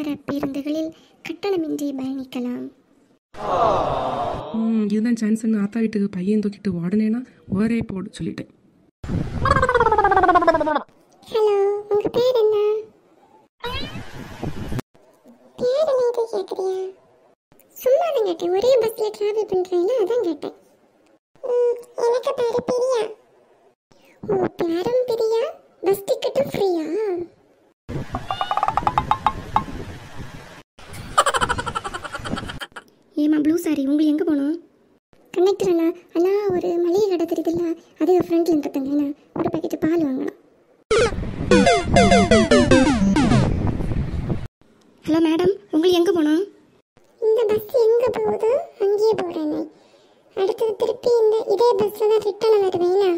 வழித்தட பேருந்துகளில் கட்டணமின்றி பயணிக்கலாம் ம், இதுதான் சான்ஸ்னு ஆத்தா வீட்டுக்கு பையன் தூக்கிட்டு உடனேனா ஒரே போடு சொல்லிட்டேன் ஹலோ உங்க பேர் என்ன பேர் என்ன இது கேக்குறியா சும்மா தான் கேட்டேன் ஒரே பஸ்ல டிராவல் பண்றீங்களா அதான் கேட்டேன் ம், எனக்கு பேரு பிரியா ஓ பேரும் பிரியா பஸ் டிக்கெட்டும் ஃப்ரீயா ஏமா ப்ளூ சாரி உங்களுக்கு எங்கே போகணும் கண்டக்டர் அண்ணா அண்ணா ஒரு மளிகை கடை தெரியுதுல்ல அது ஃப்ரெண்ட்ல இருந்து தங்க ஒரு பாக்கெட் பால் வாங்கணும் ஹலோ மேடம் உங்களுக்கு எங்கே போகணும் இந்த பஸ் எங்கே போகுதோ அங்கேயே போகிறேன் அடுத்தது திருப்பி இந்த இதே பஸ்ஸில் தான் ரிட்டர்ன் வருவேனா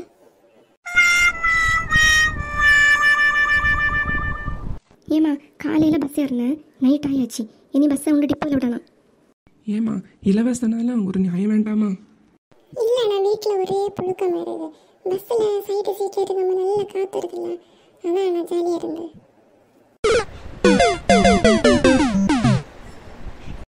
ஏமா காலையில் பஸ் ஏறினேன் நைட் ஆயாச்சு இனி பஸ்ஸை உங்கள் டிப்போவில் விடணும் ஏமா இலவசனால ஒரு நியாயம் வேண்டாமா இல்லை நான் வீட்டில் ஒரே புழுக்கம் வருது பஸ்ஸில் சைடு சீட் எடுக்காம நல்ல காற்று இருக்குல்ல அதான் நான் ஜாலியாக இருந்தேன்